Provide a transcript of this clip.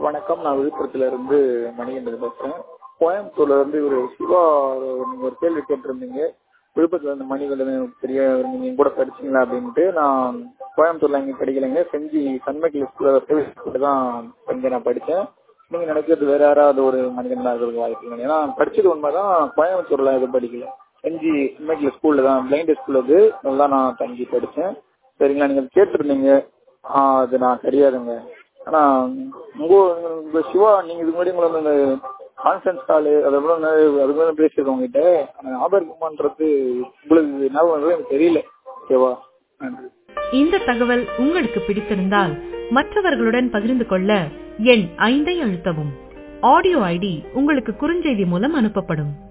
வணக்கம் நான் விழுப்புரத்துல இருந்து மணிகண்டன் பேசுறேன் கோயம்புத்தூர்ல இருந்து ஒரு சிவா நீங்க ஒரு கேள்வி கேட்டிருந்தீங்க விழுப்புரத்துல இருந்து மணிகண்டன் எனக்கு தெரிய நீங்க என் கூட படிச்சீங்களா அப்படின்ட்டு நான் கோயம்புத்தூர்ல இங்க படிக்கலைங்க செஞ்சி சன்மைக்கில் ஸ்கூல்ல தான் இங்க நான் படிச்சேன் நீங்க நினைக்கிறது வேற யாராவது ஒரு மனிதனா இருக்கிறதுக்கு வாய்ப்பு இல்லை ஏன்னா படிச்சது உண்மைதான் கோயம்புத்தூர்ல எதுவும் படிக்கல செஞ்சி சன்மைக்கில் ஸ்கூல்ல தான் பிளைண்ட் ஸ்கூல் அது நல்லா நான் தங்கி படிச்சேன் சரிங்களா நீங்க கேட்டிருந்தீங்க ஆ, அது நான் கிடையாதுங்க ஆனா உங்க உங்க சிவா நீங்க இதுக்கு முன்னாடி உங்களை வந்து இந்த கான்ஃபரன்ஸ் கால் அதுக்கப்புறம் அதுக்கு மேலே பேசியிருக்கோம் உங்ககிட்ட ஆனா ஞாபகம் இருக்குமான்றது உங்களுக்கு ஞாபகம் இருந்தது எனக்கு தெரியல ஓகேவா நன்றி இந்த தகவல் உங்களுக்கு பிடித்திருந்தால் மற்றவர்களுடன் பகிர்ந்து கொள்ள எண் ஐந்தை அழுத்தவும் ஆடியோ ஐடி உங்களுக்கு குறுஞ்செய்தி மூலம் அனுப்பப்படும்